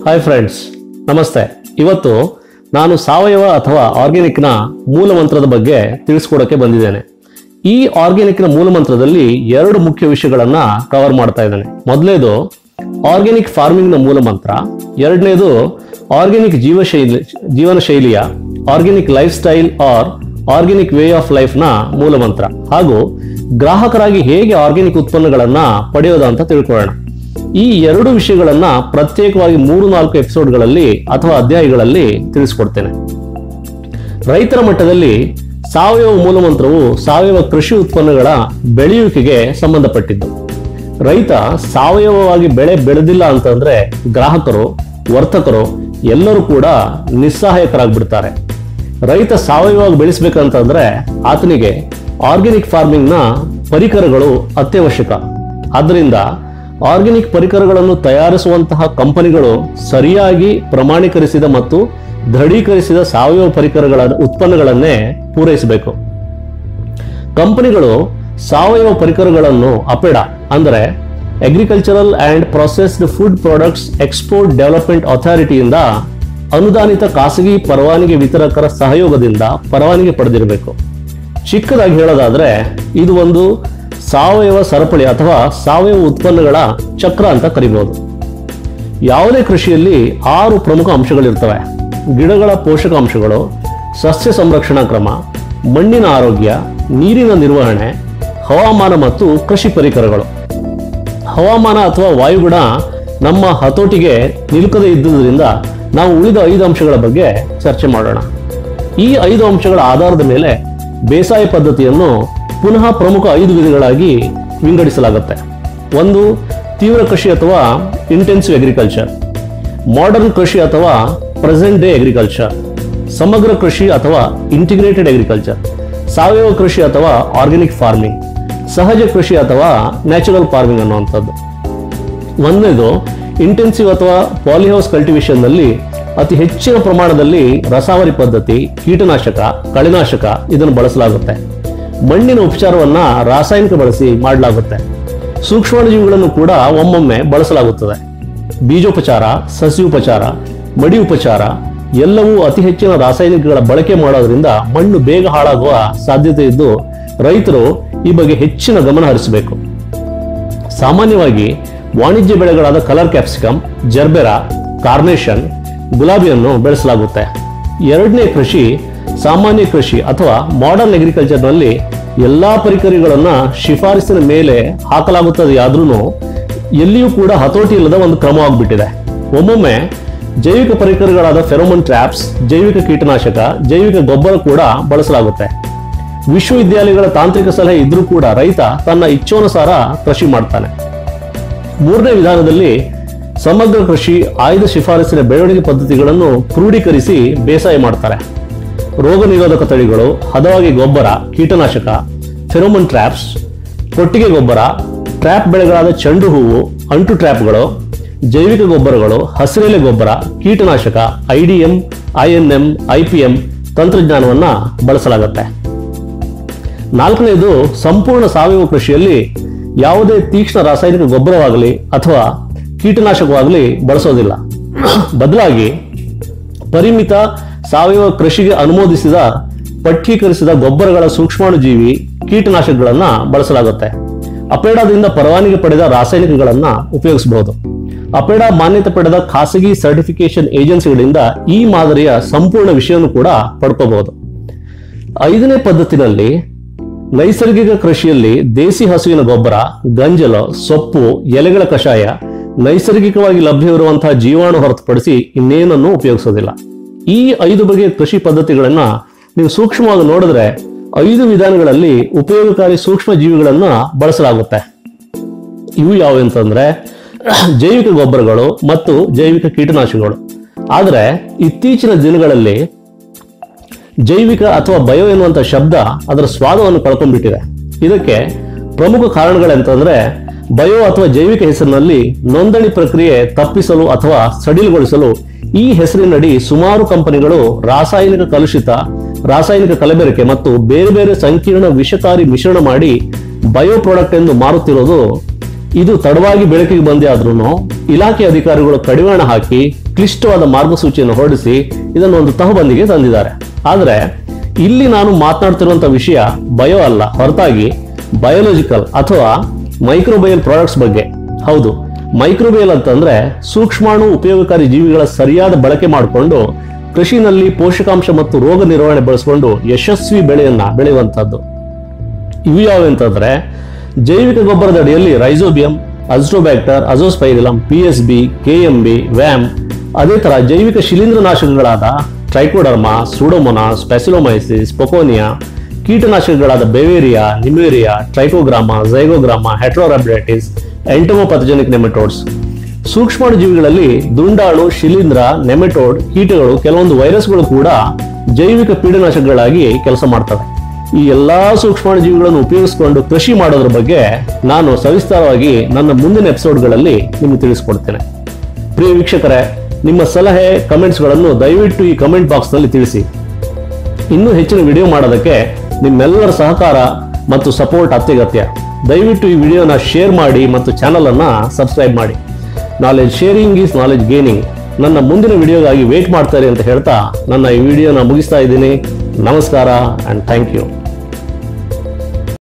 hi friends ನಮಸ್ತೆ ಇವತ್ತು ನಾನು ಸಾವಯವ ಅಥವಾ ಆರ್ಗ್ಯಾನಿಕ್ನ ಮೂಲ ಮಂತ್ರದ ಬಗ್ಗೆ ತಿಳಿಸ್ಕೊಡಕ್ಕೆ ಬಂದಿದ್ದೇನೆ ಈ ಆರ್ಗ್ಯಾನಿಕ್ನ ಮೂಲ ಮಂತ್ರದಲ್ಲಿ ಎರಡು ಮುಖ್ಯ ವಿಷಯಗಳನ್ನ ಕವರ್ ಮಾಡ್ತಾ ಇದ್ದೇನೆ ಮೊದಲನೇದು ಆರ್ಗ್ಯಾನಿಕ್ ಫಾರ್ಮಿಂಗ್ನ ಮೂಲ ಮಂತ್ರ ಎರಡನೇದು ಆರ್ಗ್ಯಾನಿಕ್ ಜೀವಶೈಲಿ ಜೀವನ ಶೈಲಿಯ organic lifestyle or organic way of ಲೈಫ್ನ ಮೂಲ ಮಂತ್ರ ಹಾಗೂ ಗ್ರಾಹಕರಾಗಿ ಹೇಗೆ ಆರ್ಗ್ಯಾನಿಕ್ ಉತ್ಪನ್ನಗಳನ್ನ ಪಡೆಯೋದು ಅಂತ ತಿಳ್ಕೊಳ್ಳೋಣ ಈ ಎರಡು ವಿಷಯಗಳನ್ನ ಪ್ರತ್ಯೇಕವಾಗಿ ಮೂರು ನಾಲ್ಕು ಎಪಿಸೋಡ್ಗಳಲ್ಲಿ ಅಥವಾ ಅಧ್ಯಾಯಗಳಲ್ಲಿ ತಿಳಿಸ್ಕೊಡ್ತೇನೆ ರೈತರ ಮಟ್ಟದಲ್ಲಿ ಸಾವಯವ ಮೂಲಮಂತ್ರವು ಸಾವಯವ ಕೃಷಿ ಉತ್ಪನ್ನಗಳ ಬೆಳೆಯುವಿಕೆಗೆ ಸಂಬಂಧಪಟ್ಟಿದ್ದು ರೈತ ಸಾವಯವವಾಗಿ ಬೆಳೆ ಬೆಳೆದಿಲ್ಲ ಅಂತಂದ್ರೆ ಗ್ರಾಹಕರು ವರ್ತಕರು ಎಲ್ಲರೂ ಕೂಡ ನಿಸ್ಸಹಾಯಕರಾಗ್ಬಿಡ್ತಾರೆ ರೈತ ಸಾವಯವವಾಗಿ ಬೆಳೆಸ್ಬೇಕಂತಂದ್ರೆ ಆತನಿಗೆ ಆರ್ಗ್ಯಾನಿಕ್ ಫಾರ್ಮಿಂಗ್ನ ಪರಿಕರಗಳು ಅತ್ಯವಶ್ಯಕ ಆದ್ದರಿಂದ ಆರ್ಗ್ಯಾನಿಕ್ ಪರಿಕರಗಳನ್ನು ತಯಾರಿಸುವಂತಹ ಕಂಪನಿಗಳು ಸರಿಯಾಗಿ ಪ್ರಮಾಣೀಕರಿಸಿದ ಮತ್ತು ದೃಢೀಕರಿಸಿದ ಸಾವಯವ ಪರಿಕರಗಳ ಉತ್ಪನ್ನಗಳನ್ನೇ ಪೂರೈಸಬೇಕು ಕಂಪನಿಗಳು ಸಾವಯವ ಪರಿಕರಗಳನ್ನು ಅಪೆಡ ಅಂದರೆ agricultural and processed food products export development ಅಥಾರಿಟಿಯಿಂದ ಅನುದಾನಿತ ಖಾಸಗಿ ಪರವಾನಗಿ ವಿತರಕರ ಸಹಯೋಗದಿಂದ ಪರವಾನಗಿ ಪಡೆದಿರಬೇಕು ಚಿಕ್ಕದಾಗಿ ಹೇಳೋದಾದ್ರೆ ಇದು ಒಂದು ಸಾವಯವ ಸರಪಳಿ ಅಥವಾ ಸಾವಯವ ಉತ್ಪನ್ನಗಳ ಚಕ್ರ ಅಂತ ಕರಿಬಹುದು ಯಾವುದೇ ಕೃಷಿಯಲ್ಲಿ ಆರು ಪ್ರಮುಖ ಅಂಶಗಳಿರ್ತವೆ ಗಿಡಗಳ ಪೋಷಕಾಂಶಗಳು ಸಸ್ಯ ಸಂರಕ್ಷಣಾ ಕ್ರಮ ಮಣ್ಣಿನ ಆರೋಗ್ಯ ನೀರಿನ ನಿರ್ವಹಣೆ ಹವಾಮಾನ ಮತ್ತು ಕೃಷಿ ಪರಿಕರಗಳು ಹವಾಮಾನ ಅಥವಾ ವಾಯುಗುಣ ನಮ್ಮ ಹತೋಟಿಗೆ ನಿಲುಕದೇ ಇದ್ದುದರಿಂದ ನಾವು ಉಳಿದ ಐದು ಅಂಶಗಳ ಬಗ್ಗೆ ಚರ್ಚೆ ಮಾಡೋಣ ಈ ಐದು ಅಂಶಗಳ ಆಧಾರದ ಮೇಲೆ ಬೇಸಾಯ ಪದ್ಧತಿಯನ್ನು ಪುನಃ ಪ್ರಮುಖ ಐದು ವಿಧಗಳಾಗಿ ವಿಂಗಡಿಸಲಾಗುತ್ತೆ ಒಂದು ತೀವ್ರ ಕೃಷಿ ಅಥವಾ ಇಂಟೆನ್ಸಿವ್ ಅಗ್ರಿಕಲ್ಚರ್ ಮಾಡರ್ನ್ ಕೃಷಿ ಅಥವಾ ಪ್ರೆಸೆಂಟ್ ಡೇ ಅಗ್ರಿಕಲ್ಚರ್ ಸಮಗ್ರ ಕೃಷಿ ಅಥವಾ ಇಂಟಿಗ್ರೇಟೆಡ್ ಅಗ್ರಿಕಲ್ಚರ್ ಸಾವಯವ ಕೃಷಿ ಅಥವಾ ಆರ್ಗ್ಯಾನಿಕ್ ಫಾರ್ಮಿಂಗ್ ಸಹಜ ಕೃಷಿ ಅಥವಾ ನ್ಯಾಚುರಲ್ ಫಾರ್ಮಿಂಗ್ ಅನ್ನುವಂಥದ್ದು ಒಂದನೇದು ಇಂಟೆನ್ಸಿವ್ ಅಥವಾ ಪಾಲಿಹೌಸ್ ಕಲ್ಟಿವೇಶನ್ ನಲ್ಲಿ ಅತಿ ಹೆಚ್ಚಿನ ಪ್ರಮಾಣದಲ್ಲಿ ರಸಾವರಿ ಪದ್ಧತಿ ಕೀಟನಾಶಕ ಕಳೆನಾಶಕ ಇದನ್ನು ಬಳಸಲಾಗುತ್ತೆ ಮಣ್ಣಿನ ಉಪಚಾರವನ್ನ ರಾಸಾಯನಿಕ ಬಳಸಿ ಮಾಡಲಾಗುತ್ತೆ ಸೂಕ್ಷ್ಮಾಣುಜೀವಿಗಳನ್ನು ಕೂಡ ಒಮ್ಮೊಮ್ಮೆ ಬಳಸಲಾಗುತ್ತದೆ ಬೀಜೋಪಚಾರ ಸಸ್ಯೋಪಚಾರ ಮಡಿ ಉಪಚಾರ ಎಲ್ಲವೂ ಅತಿ ಹೆಚ್ಚಿನ ರಾಸಾಯನಿಕಗಳ ಬಳಕೆ ಮಾಡೋದ್ರಿಂದ ಮಣ್ಣು ಬೇಗ ಹಾಳಾಗುವ ಸಾಧ್ಯತೆ ಇದ್ದು ರೈತರು ಈ ಬಗ್ಗೆ ಹೆಚ್ಚಿನ ಗಮನ ಹರಿಸಬೇಕು ಸಾಮಾನ್ಯವಾಗಿ ವಾಣಿಜ್ಯ ಬೆಳೆಗಳಾದ ಕಲರ್ ಕ್ಯಾಪ್ಸಿಕಮ್ ಜರ್ಬೆರಾ ಕಾರ್ನೇಷನ್ ಗುಲಾಬಿಯನ್ನು ಬೆಳೆಸಲಾಗುತ್ತೆ ಎರಡನೇ ಕೃಷಿ ಸಾಮಾನ್ಯ ಕೃಷಿ ಅಥವಾ ಮಾಡರ್ನ್ ಅಗ್ರಿಕಲ್ಚರ್ನಲ್ಲಿ ಎಲ್ಲಾ ಪರಿಕರಗಳನ್ನ ಶಿಫಾರಸಿನ ಮೇಲೆ ಹಾಕಲಾಗುತ್ತದೆ ಆದ್ರೂ ಎಲ್ಲಿಯೂ ಕೂಡ ಹತೋಟಿ ಇಲ್ಲದ ಒಂದು ಕ್ರಮವಾಗ್ಬಿಟ್ಟಿದೆ ಒಮ್ಮೊಮ್ಮೆ ಜೈವಿಕ ಪರಿಕರಗಳಾದ ಫೆರೋಮನ್ ಟ್ರ್ಯಾಪ್ಸ್ ಜೈವಿಕ ಕೀಟನಾಶಕ ಜೈವಿಕ ಗೊಬ್ಬರ ಕೂಡ ಬಳಸಲಾಗುತ್ತೆ ವಿಶ್ವವಿದ್ಯಾಲಯಗಳ ತಾಂತ್ರಿಕ ಸಲಹೆ ಇದ್ರೂ ಕೂಡ ರೈತ ತನ್ನ ಇಚ್ಛೋನುಸಾರ ಕೃಷಿ ಮಾಡ್ತಾನೆ ಮೂರನೇ ವಿಧಾನದಲ್ಲಿ ಸಮಗ್ರ ಕೃಷಿ ಆಯ್ದ ಶಿಫಾರಸಿನ ಬೆಳವಣಿಗೆ ಪದ್ಧತಿಗಳನ್ನು ಕ್ರೋಢೀಕರಿಸಿ ಬೇಸಾಯ ಮಾಡ್ತಾರೆ ರೋಗ ನಿರೋಧಕ ತಳಿಗಳು ಹದವಾಗಿ ಗೊಬ್ಬರ ಕೀಟನಾಶಕ ಫೆರೋಮನ್ ಟ್ರ್ಯಾಪ್ಸ್ ಕೊಟ್ಟಿಗೆ ಗೊಬ್ಬರ ಟ್ರ್ಯಾಪ್ ಬೆಳೆಗಳಾದ ಚೆಂಡು ಹೂವು ಅಂಟು ಟ್ರ್ಯಾಪ್ಗಳು ಜೈವಿಕ ಗೊಬ್ಬರಗಳು ಹಸಿರೆಲೆ ಗೊಬ್ಬರ ಕೀಟನಾಶಕ ಐಡಿಎಂ ಐಎನ್ಎಂ ಐಪಿಎಂ ತಂತ್ರಜ್ಞಾನವನ್ನ ಬಳಸಲಾಗುತ್ತೆ ನಾಲ್ಕನೇದು ಸಂಪೂರ್ಣ ಸಾವಯವ ಕೃಷಿಯಲ್ಲಿ ಯಾವುದೇ ತೀಕ್ಷ್ಣ ರಾಸಾಯನಿಕ ಗೊಬ್ಬರವಾಗಲಿ ಅಥವಾ ಕೀಟನಾಶಕವಾಗಲಿ ಬಳಸೋದಿಲ್ಲ ಬದಲಾಗಿ ಪರಿಮಿತ ಸಾವಯವ ಕೃಷಿಗೆ ಅನುಮೋದಿಸಿದ ಪಠ್ಯೀಕರಿಸಿದ ಗೊಬ್ಬರಗಳ ಸೂಕ್ಷ್ಮಾಣುಜೀವಿ ಕೀಟನಾಶಕಗಳನ್ನ ಬಳಸಲಾಗುತ್ತೆ ಅಪೇಡಾದಿಂದ ಪರವಾನಗಿ ಪಡೆದ ರಾಸಾಯನಿಕಗಳನ್ನ ಉಪಯೋಗಿಸಬಹುದು ಅಪೇಡಾ ಮಾನ್ಯತೆ ಪಡೆದ ಖಾಸಗಿ ಸರ್ಟಿಫಿಕೇಶನ್ ಏಜೆನ್ಸಿಗಳಿಂದ ಈ ಮಾದರಿಯ ಸಂಪೂರ್ಣ ವಿಷಯವನ್ನು ಕೂಡ ಪಡ್ಕೋಬಹುದು ಐದನೇ ಪದ್ಧತಿನಲ್ಲಿ ನೈಸರ್ಗಿಕ ಕೃಷಿಯಲ್ಲಿ ದೇಸಿ ಹಸುವಿನ ಗೊಬ್ಬರ ಗಂಜಲ ಸೊಪ್ಪು ಎಲೆಗಳ ಕಷಾಯ ನೈಸರ್ಗಿಕವಾಗಿ ಲಭ್ಯವಿರುವಂತಹ ಜೀವಾಣು ಹೊರತುಪಡಿಸಿ ಇನ್ನೇನನ್ನು ಉಪಯೋಗಿಸೋದಿಲ್ಲ ಈ ಐದು ಬಗೆಯ ಕೃಷಿ ಪದ್ಧತಿಗಳನ್ನ ನೀವು ಸೂಕ್ಷ್ಮವಾಗಿ ನೋಡಿದ್ರೆ ಐದು ವಿಧಾನಗಳಲ್ಲಿ ಉಪಯೋಗಕಾರಿ ಸೂಕ್ಷ್ಮ ಜೀವಿಗಳನ್ನ ಬಳಸಲಾಗುತ್ತೆ ಇವು ಯಾವುವು ಅಂತಂದ್ರೆ ಜೈವಿಕ ಗೊಬ್ಬರಗಳು ಮತ್ತು ಜೈವಿಕ ಕೀಟನಾಶಕಗಳು ಆದರೆ ಇತ್ತೀಚಿನ ದಿನಗಳಲ್ಲಿ ಜೈವಿಕ ಅಥವಾ ಬಯೋ ಎನ್ನುವಂತ ಶಬ್ದ ಅದರ ಸ್ವಾದವನ್ನು ಕಳ್ಕೊಂಡ್ಬಿಟ್ಟಿದೆ ಇದಕ್ಕೆ ಪ್ರಮುಖ ಕಾರಣಗಳೆಂತಂದ್ರೆ ಬಯೋ ಅಥವಾ ಜೈವಿಕ ಹೆಸರಿನಲ್ಲಿ ನೋಂದಣಿ ಪ್ರಕ್ರಿಯೆ ತಪ್ಪಿಸಲು ಅಥವಾ ಸಡಿಲಗೊಳಿಸಲು ಈ ಹೆಸರಿನಡಿ ಸುಮಾರು ಕಂಪನಿಗಳು ರಾಸಾಯನಿಕ ಕಲುಷಿತ ರಾಸಾಯನಿಕ ಕಲಬೆರಕೆ ಮತ್ತು ಬೇರೆ ಬೇರೆ ಸಂಕೀರ್ಣ ವಿಷಕಾರಿ ಮಿಶ್ರಣ ಮಾಡಿ ಬಯೋ ಪ್ರಾಡಕ್ಟ್ ಎಂದು ಮಾರುತ್ತಿರೋದು ಇದು ತಡವಾಗಿ ಬೆಳಕಿಗೆ ಬಂದೇ ಆದ್ರೂ ಇಲಾಖೆ ಅಧಿಕಾರಿಗಳು ಕಡಿವಾಣ ಹಾಕಿ ಕ್ಲಿಷ್ಟವಾದ ಮಾರ್ಗಸೂಚಿಯನ್ನು ಹೊರಡಿಸಿ ಇದನ್ನು ಒಂದು ತಹಬಂದಿಗೆ ತಂದಿದ್ದಾರೆ ಆದರೆ ಇಲ್ಲಿ ನಾನು ಮಾತನಾಡ್ತಿರುವಂತ ವಿಷಯ ಬಯೋ ಅಲ್ಲ ಹೊರತಾಗಿ ಬಯೋಲಾಜಿಕಲ್ ಅಥವಾ ಮೈಕ್ರೋಬಯಲ್ ಪ್ರಾಡಕ್ಟ್ಸ್ ಬಗ್ಗೆ ಹೌದು ಮೈಕ್ರೋಬಯಲ್ ಅಂತಂದ್ರೆ ಸೂಕ್ಷ್ಮಾಣು ಉಪಯೋಗಕಾರಿ ಜೀವಿಗಳ ಸರಿಯಾದ ಬಳಕೆ ಮಾಡಿಕೊಂಡು ಕೃಷಿನಲ್ಲಿ ಪೋಷಕಾಂಶ ಮತ್ತು ರೋಗ ನಿರ್ವಹಣೆ ಬಳಸಿಕೊಂಡು ಯಶಸ್ವಿ ಬೆಳೆಯನ್ನ ಬೆಳೆಯುವಂತದ್ದು ಇವು ಯಾವು ಅಂತಂದ್ರೆ ಜೈವಿಕ ಗೊಬ್ಬರದ ಅಡಿಯಲ್ಲಿ rhizobium azotobacter azospirillum P S B K M B VAM ಅದೇ ತರ ಜೈವಿಕ ಶಿಲೀಂಧ್ರನಾಶಕಗಳಾದ ಟ್ರೈಕೋಡರ್ಮಾ ಸೂಡೋಮೊನಾಸ್ ಸ್ಪೆಸಿಲೋಮೈಸಿಸ್ ಪೊಕೋನಿಯಾ ಕೀಟನಾಶಕಗಳಾದ beauveria nomuraea trichogramma zygogramma heterorhabditis entomopathogenic nematodes ಸೂಕ್ಷ್ಮಾಣು ಜೀವಿಗಳಲ್ಲಿ ದುಂಡಾಣು ಶಿಲೀಂಧ್ರ ನೆಮೆಟೋಡ್ ಕೀಟಗಳು ಕೆಲವೊಂದು ವೈರಸ್ಗಳು ಕೂಡ ಜೈವಿಕ ಪೀಡನಾಶಕಗಳಾಗಿ ಕೆಲಸ ಮಾಡ್ತವೆ ಈ ಎಲ್ಲಾ ಸೂಕ್ಷ್ಮಾಣು ಜೀವಿಗಳನ್ನು ಉಪಯೋಗಿಸಿಕೊಂಡು ಕೃಷಿ ಮಾಡೋದ್ರ ಬಗ್ಗೆ ನಾನು ಸವಿಸ್ತಾರವಾಗಿ ನನ್ನ ಮುಂದಿನ ಎಪಿಸೋಡ್ಗಳಲ್ಲಿ ನಿಮಗೆ ತಿಳಿಸ್ಕೊಡ್ತೇನೆ ಪ್ರಿಯ ವೀಕ್ಷಕರೇ ನಿಮ್ಮ ಸಲಹೆ ಕಮೆಂಟ್ಸ್ಗಳನ್ನು ದಯವಿಟ್ಟು ಈ ಕಮೆಂಟ್ ಬಾಕ್ಸ್ನಲ್ಲಿ ತಿಳಿಸಿ ಇನ್ನೂ ಹೆಚ್ಚಿನ ವಿಡಿಯೋ ಮಾಡೋದಕ್ಕೆ ನಿಮ್ಮೆಲ್ಲರ ಸಹಕಾರ ಮತ್ತು ಸಪೋರ್ಟ್ ಅತ್ಯಗತ್ಯ ದಯವಿಟ್ಟು ಈ ವಿಡಿಯೋನ ಶೇರ್ ಮಾಡಿ ಮತ್ತು ಚಾನಲ್ ಅನ್ನ ಸಬ್ಸ್ಕ್ರೈಬ್ ಮಾಡಿ knowledge sharing is knowledge gaining ನನ್ನ ಮುಂದಿನ ವಿಡಿಯೋಗಾಗಿ ವೇಟ್ ಮಾಡ್ತಾರೆ ಅಂತ ಹೇಳ್ತಾ ನನ್ನ ಈ ವಿಡಿಯೋನ ಮುಗಿಸ್ತಾ ಇದ್ದೀನಿ ನಮಸ್ಕಾರ ಅಂಡ್ ಥ್ಯಾಂಕ್ ಯು